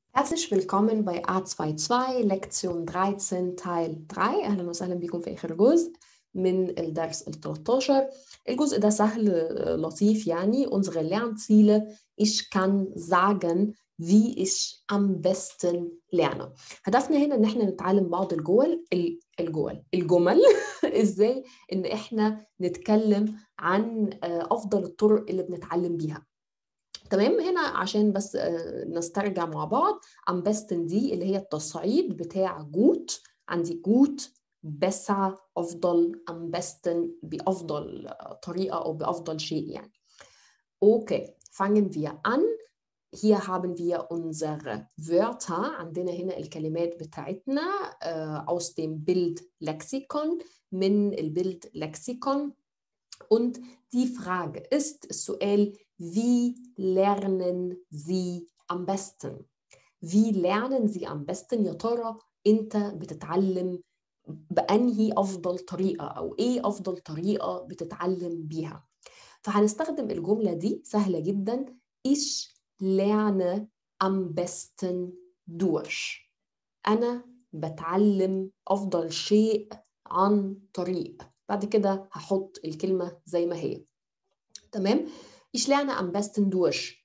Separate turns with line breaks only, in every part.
Herzlich willkommen bei A22 Lektion 13 Teil 3 أهلا وسهلا بكم في آخر جزء من الدرس ال 13 الجزء ده سهل آه، لطيف يعني unsere Lernziele ich kann sagen wie ich am besten lerne هدفنا هنا ان احنا نتعلم بعض الجول ال- الجول الجمل ازاي ان احنا نتكلم عن آه، افضل الطرق اللي بنتعلم بيها تمام هنا عشان بس آه، نسترجع مع بعض am besten دي اللي هي التصعيد بتاع جوت عندي جوت besser أفضل am besten بأفضل آه، طريقة أو بأفضل شيء يعني Okay, fangen wir an. Hier haben wir unsere Wörter. عندنا هنا الكلمات بتاعتنا äh, aus dem Bildlexikon من البيلد-Lexikon. Und die Frage ist, السؤال, wie lernen Sie am besten? Wie lernen Sie am besten? يا ترى أنت بتتعلم بأنهي أفضل طريقة أو إيه أفضل طريقة بتتعلم بيها؟ فهنستخدم الجملة دي سهلة جدا Ich lerne am besten durch أنا بتعلم أفضل شيء عن طريق بعد كده هحط الكلمة زي ما هي تمام Ich lerne am besten durch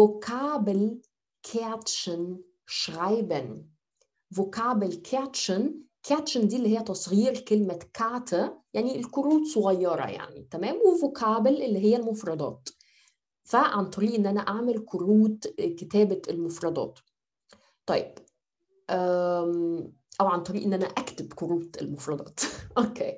Vokabelkärtchen schreiben Vokabelkärtchen كاتشن دي اللي هي تصغير كلمة كارتة يعني الكروت صغيرة يعني تمام وفوكابل اللي هي المفردات فعن طريق ان انا اعمل كروت كتابة المفردات طيب أم، او عن طريق ان انا اكتب كروت المفردات اوكي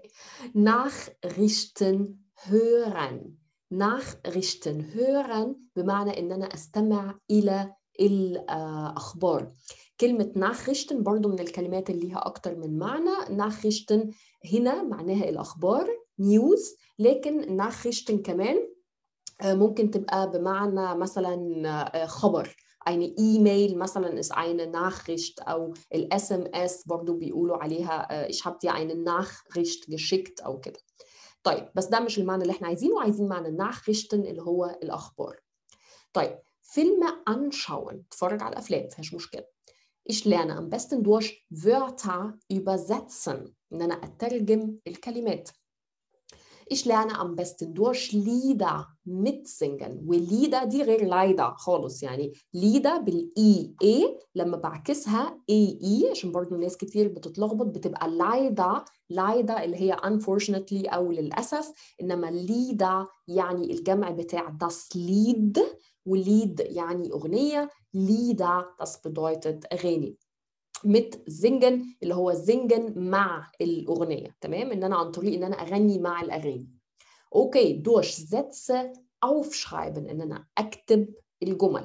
Nachrichten hören Nachrichten hören بمعنى ان انا استمع الى الاخبار كلمة Nachrichten برضو من الكلمات اللي ليها أكتر من معنى Nachrichten هنا معناها الأخبار نيوز لكن Nachrichten كمان آه، ممكن تبقى بمعنى مثلا آه، خبر eine E-Mail مثلا ist eine Nachricht أو ال SMS برضو بيقولوا عليها äh, ich habe dir eine Nachricht geschickt أو كده طيب بس ده مش المعنى اللي احنا عايزينه عايزين معنى Nachrichten اللي هو الأخبار طيب فيلم anschauen اتفرج على الأفلام مفيهاش مشكلة Ich lerne am besten durch Wörter übersetzen إن أنا أترجم الكلمات Ich lerne am besten durch Lieder mitsingen وليدا دي غير لايدا خالص يعني ليدا بالاي اي لما بعكسها اي اي عشان برضو ناس كتير بتتلخبط بتبقى لايدا لايدا اللي هي unfortunately او للاسف انما ليدا يعني الجمع بتاع das Lied وليد يعني اغنيه ليدا das bedeutet اغاني mit singen اللي هو singen مع الأغنية تمام إن أنا عن طريق إن أنا أغني مع الأغاني أوكي durch Sätze aufschreiben إن أنا أكتب الجمل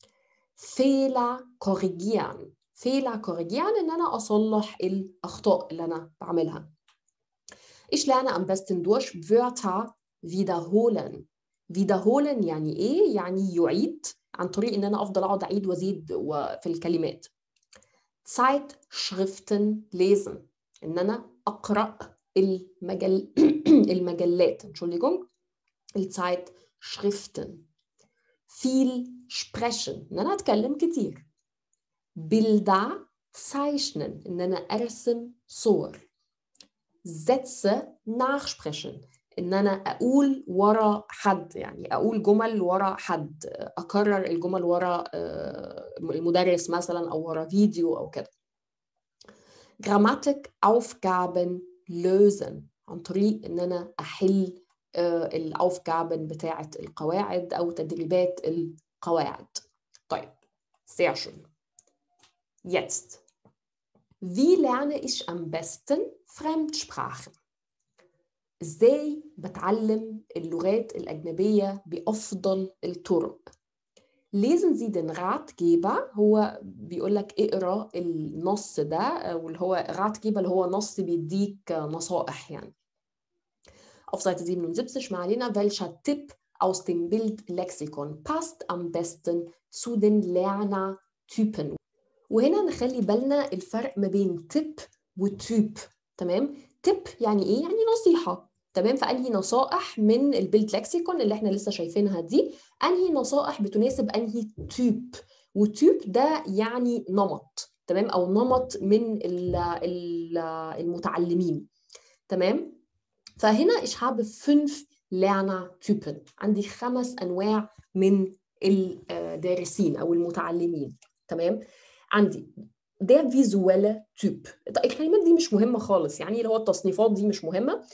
Fehler korrigieren Fehler korrigieren إن أنا أصلح الأخطاء اللي أنا بعملها Ich lerne am besten durch Wörter wiederholen wiederholen يعني إيه؟ يعني يعيد عن طريق إن أنا أفضل أقعد أعيد وأزيد و- في الكلمات Zeitschriften lesen إن أنا أقرأ المجل المجلات Entschuldigung Zeitschriften viel sprechen إن أنا أتكلم كتير Bilder zeichnen إن أنا أرسم صور Sätze nachsprechen إن أنا أقول ورا حد يعني أقول جمل ورا حد أكرر الجمل ورا آه، المدرس مثلا أو ورا فيديو أو كده Grammatik Aufgaben lösen عن طريق إن أنا أحل آه، الأوفجابن بتاعة القواعد أو تدريبات القواعد طيب sehr schön jetzt wie lerne ich am besten Fremdsprachen ازاي بتعلم اللغات الأجنبية بأفضل الطرق lesen Sie den Ratgeber هو بيقول لك اقرا النص ده واللي هو Ratgeber اللي هو نص بيديك نصائح يعني auf Seite 77 ما علينا welcher Tipp aus dem Bildlexikon passt am besten zu den Lernertypen وهنا نخلي بالنا الفرق ما بين تip وتيب تمام تip يعني ايه يعني نصيحة تمام فانهي نصائح من البيلد لكسيكون اللي احنا لسه شايفينها دي انهي نصائح بتناسب انهي تيب وتيوب ده يعني نمط تمام او نمط من المتعلمين تمام فهنا ich habe fünf Lernertypen عندي خمس انواع من الدارسين او المتعلمين تمام عندي der visuelle Typ الكلمات دي مش مهمه خالص يعني اللي هو التصنيفات دي مش مهمه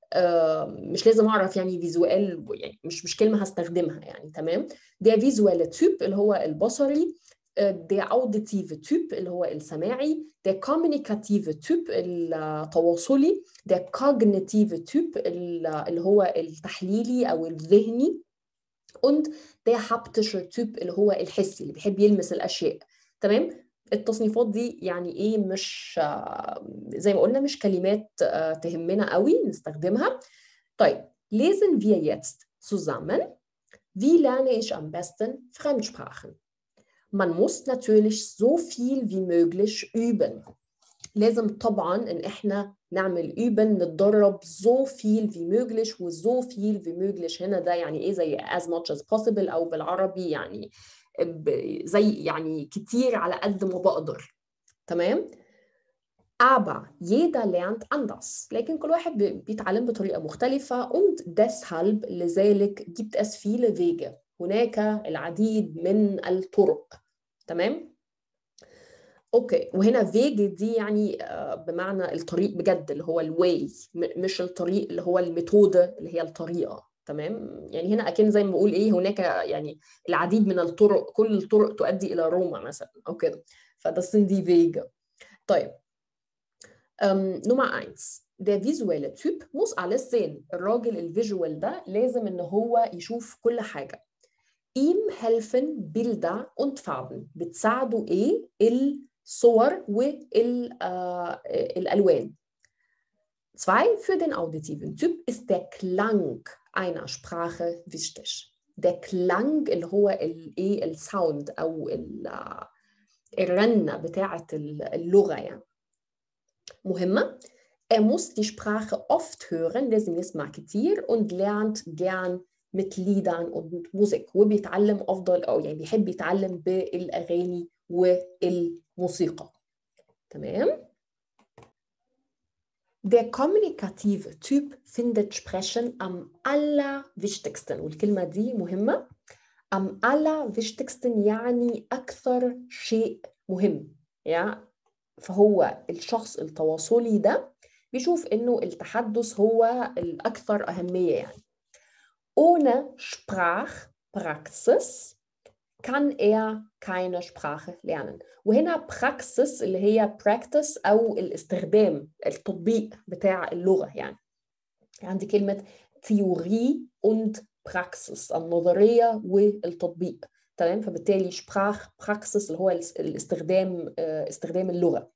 مش لازم اعرف يعني فيزوال يعني مش مش كلمه هستخدمها يعني تمام der visuelle Typ اللي هو البصري der auditive Typ اللي هو السماعي der kommunikative Typ التواصلي der cognitive Typ اللي هو التحليلي أو الذهني und der haptische Typ اللي هو الحسي اللي بيحب يلمس الأشياء تمام التصنيفات دي يعني ايه مش زي ما قلنا مش كلمات تهمنا قوي نستخدمها طيب lesen wir jetzt zusammen wie lerne ich am besten Fremdsprachen man muss natürlich so viel wie möglich üben. لازم طبعا ان احنا نعمل üben نتدرب so viel wie möglich و so viel wie möglich هنا ده يعني ايه زي as much as possible او بالعربي يعني زي يعني كتير على قد ما بقدر تمام aber jeder lernt anders لكن كل واحد بيتعلم بطريقة مختلفة und deshalb لذلك gibt es viele Wege هناك العديد من الطرق تمام اوكي وهنا فيج دي يعني بمعنى الطريق بجد اللي هو الواي مش الطريق اللي هو الميثود اللي هي الطريقه تمام يعني هنا اكن زي ما بقول ايه هناك يعني العديد من الطرق كل الطرق تؤدي الى روما مثلا او كده فده دي فيج طيب نمرة 1 der visuelle Typ muss alles sehen الراجل الفيجوال ده لازم ان هو يشوف كل حاجه ihm helfen Bilder und Farben بتساعده ايه الصور والالوان Zwei, für den auditiven Typ ist der Klang einer Sprache wichtig. Der Klang اللي هو الايه الساوند او الرنه بتاعه اللغه يعني مهمه Er muss die Sprache oft hören, لازم يسمع كتير und lernt gern mit Liedern und Musik وبيتعلم أفضل أو يعني بيحب يتعلم بالأغاني والموسيقى تمام Der kommunikative Typ findet Sprechen am allerwichtigsten والكلمة دي مهمة am allerwichtigsten يعني أكثر شيء مهم يعني فهو الشخص التواصلي ده بيشوف إنه التحدث هو الأكثر أهمية يعني Ohne Sprachpraxis kann er keine Sprache lernen. وهنا praxis اللي هي practice أو الاستخدام التطبيق بتاع اللغة يعني. عندي كلمة Theorie und Praxis النظرية والتطبيق. تمام فبالتالي Sprachpraxis اللي هو الاستخدام استخدام اللغة.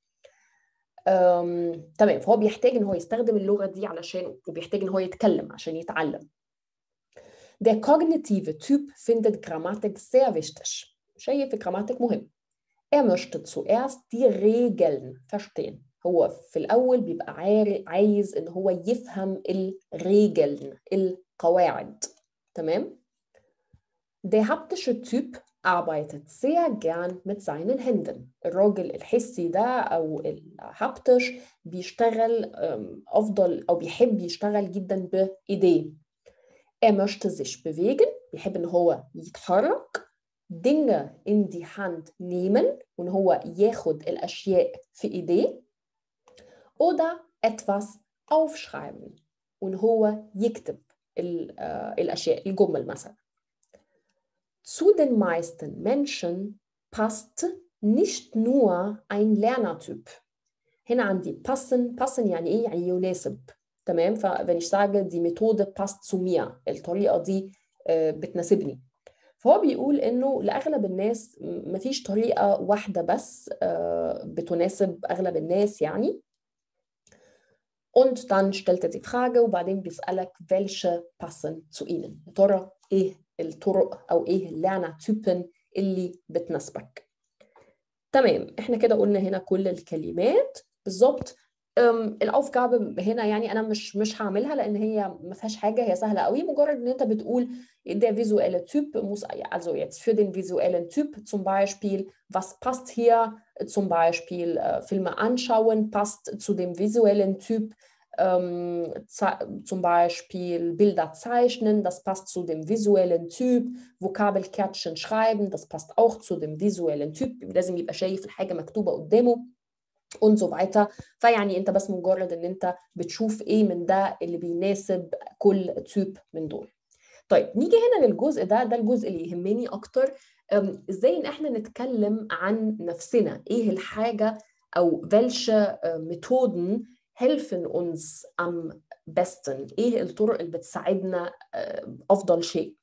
تمام فهو بيحتاج ان هو يستخدم اللغة دي علشان وبيحتاج ان هو يتكلم عشان يتعلم. Der kognitive Typ findet Grammatik sehr wichtig. شايف الجراماتيك مهم. Er möchte zuerst die Regeln verstehen. هو في الأول بيبقى عايز إن هو يفهم الريجلن القواعد. تمام؟ Der haptische Typ arbeitet sehr gern mit seinen Händen. الراجل الحسي ده أو الهابتش بيشتغل أفضل أو بيحب يشتغل جدا بإيديه. Er möchte sich bewegen, بيحب إن هو يتحرك Dinge in die Hand nehmen وإن هو ياخد الأشياء في إيديه oder etwas aufschreiben وإن هو يكتب الأشياء الجمل مثلا Zu den meisten Menschen passt nicht nur ein Lernertyp. هنا عندي passen, passen يعني إيه؟ يعني يناسب تمام فwenn ich sage die Methode passt zu mir الطريقة دي بتناسبني فهو بيقول انه لاغلب الناس مفيش طريقه واحده بس بتناسب اغلب الناس يعني und dann stellt er die Frage وبعدين بيسألك welche passen zu ihnen يا ترى ايه الطرق او ايه اللعنة اللي بتناسبك تمام احنا كده قلنا هنا كل الكلمات بالظبط الاوفgabe هنا يعني انا مش مش هعملها لان هي ما فيهاش حاجه هي سهله قوي مجرد ان انت بتقول der visuelle Typ muss also jetzt für den visuellen Typ zum Beispiel was passt hier zum Beispiel äh, Filme anschauen passt zu dem visuellen Typ ähm, zum Beispiel Bilder zeichnen, das passt zu dem visuellen Typ, Vokabelkärtchen schreiben, das passt auch zu dem visuellen Typ لازم يبقى شايف الحاجة مكتوبة قدامه und so weiter فيعني انت بس مجرد ان انت بتشوف ايه من ده اللي بيناسب كل تيب من دول طيب نيجي هنا للجزء ده ده الجزء اللي يهمني اكتر ازاي ان احنا نتكلم عن نفسنا ايه الحاجه او welche Methoden helfen uns am besten ايه الطرق اللي بتساعدنا افضل شيء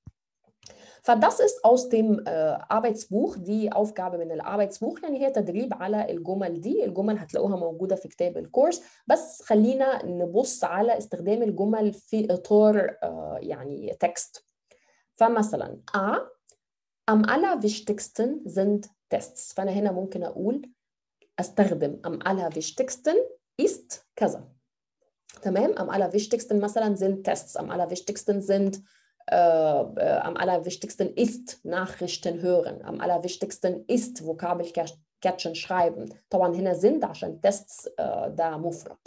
فdas ist aus dem äh, Arbeitsbuch die Aufgabe من الarbeitsbuch يعني هي تدريب على الجمل دي الجمل هتلاقوها موجودة في كتاب الكورس بس خلينا نبص على استخدام الجمل في إطار äh, يعني تكست فمثلا A am allerwichtigsten sind Tests فأنا هنا ممكن أقول أستخدم am allerwichtigsten ist كذا تمام am allerwichtigsten مثلا sind Tests am allerwichtigsten sind äh, am allerwichtigsten ist Nachrichten hören, am allerwichtigsten ist Vokabelkärtchen schreiben. طبعا هنا sind عشان Tests äh, da مفرد.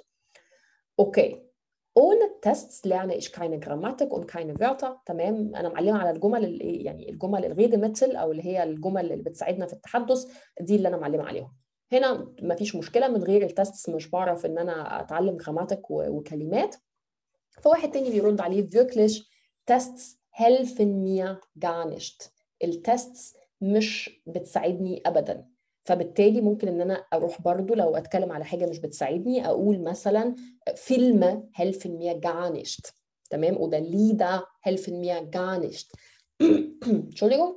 Okay. ohne Tests lerne ich keine Grammatik und keine Wörter تمام انا معلمه على الجمل اللي يعني الجمل الغير مثل او اللي هي الجمل اللي بتساعدنا في التحدث دي اللي انا معلمه عليهم هنا مفيش مشكله من غير التستس مش بعرف ان انا اتعلم جراماتيك وكلمات فواحد تاني بيرد عليه wirklich Tests helfen mir gar nicht. التستس مش بتساعدني ابدا فبالتالي ممكن ان انا اروح برضو لو اتكلم على حاجه مش بتساعدني اقول مثلا فيلم helfen mir gar nicht تمام oder Lieder helfen mir gar nicht Entschuldigung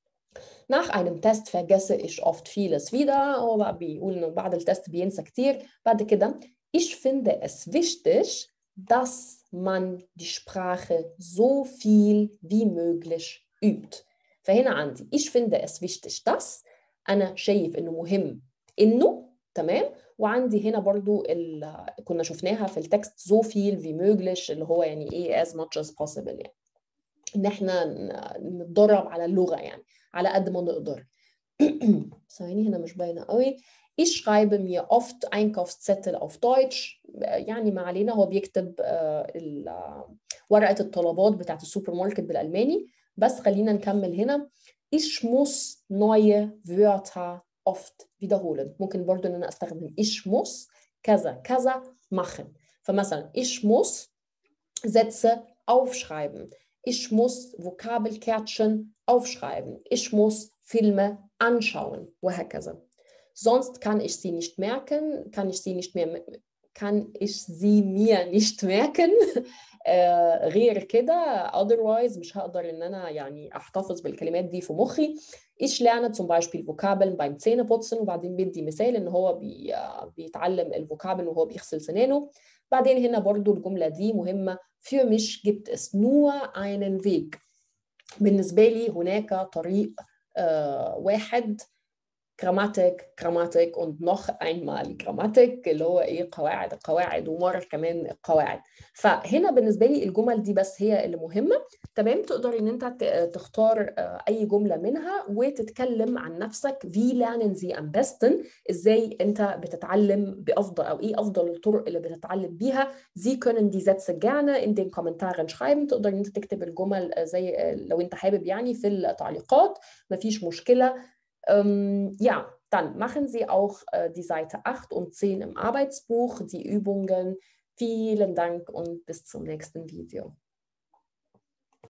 Nach einem Test vergesse ich oft vieles wieder هو بقى بيقول انه بعد التست بينسى كتير بعد كده ich finde es wichtig dass man die Sprache so viel wie möglich übt. فهنا عندي ich finde es wichtig dass أنا شايف إنه مهم إنه تمام وعندي هنا برضو كنا شفناها في التكست so viel wie möglich اللي هو يعني إيه as much as possible يعني إن إحنا نتدرب على اللغة يعني على قد ما نقدر ثواني هنا مش باينة قوي Ich schreibe mir oft Einkaufszettel auf Deutsch يعني ما علينا هو بيكتب ورقة الطلبات بتاعت السوبر ماركت بالألماني بس خلينا نكمل هنا Ich muss neue Wörter oft wiederholen ممكن برضو ان انا استخدم ich muss كذا كذا machen فمثلا ich muss Sätze aufschreiben ich muss Vokabelkärtchen aufschreiben ich muss Filme anschauen وهكذا sonst kann ich sie nicht merken, kann ich sie nicht mehr kann ich sie mir nicht merken غير كده otherwise مش هقدر ان انا يعني احتفظ بالكلمات دي في مخي ich lerne zum Beispiel Vokabeln beim Zähneputzen وبعدين بدي مثال ان هو بي بيتعلم الفوكابل وهو بيغسل سنانه بعدين هنا برضو الجملة دي مهمة für mich gibt es nur einen Weg بالنسبة لي هناك طريق آه واحد Grammatik, Grammatik und noch einmal Grammatik اللي هو ايه قواعد القواعد ومره كمان القواعد فهنا بالنسبه لي الجمل دي بس هي اللي مهمه تمام تقدر ان انت تختار اي جمله منها وتتكلم عن نفسك wie lernen Sie am besten ازاي انت بتتعلم بافضل او ايه افضل الطرق اللي بتتعلم بيها Sie können die Sätze gerne in den Kommentaren schreiben تقدر ان انت تكتب الجمل زي لو انت حابب يعني في التعليقات مفيش مشكله Ähm, ja, dann machen Sie auch äh, die Seite 8 und 10 im Arbeitsbuch, die Übungen. Vielen Dank und bis zum nächsten Video.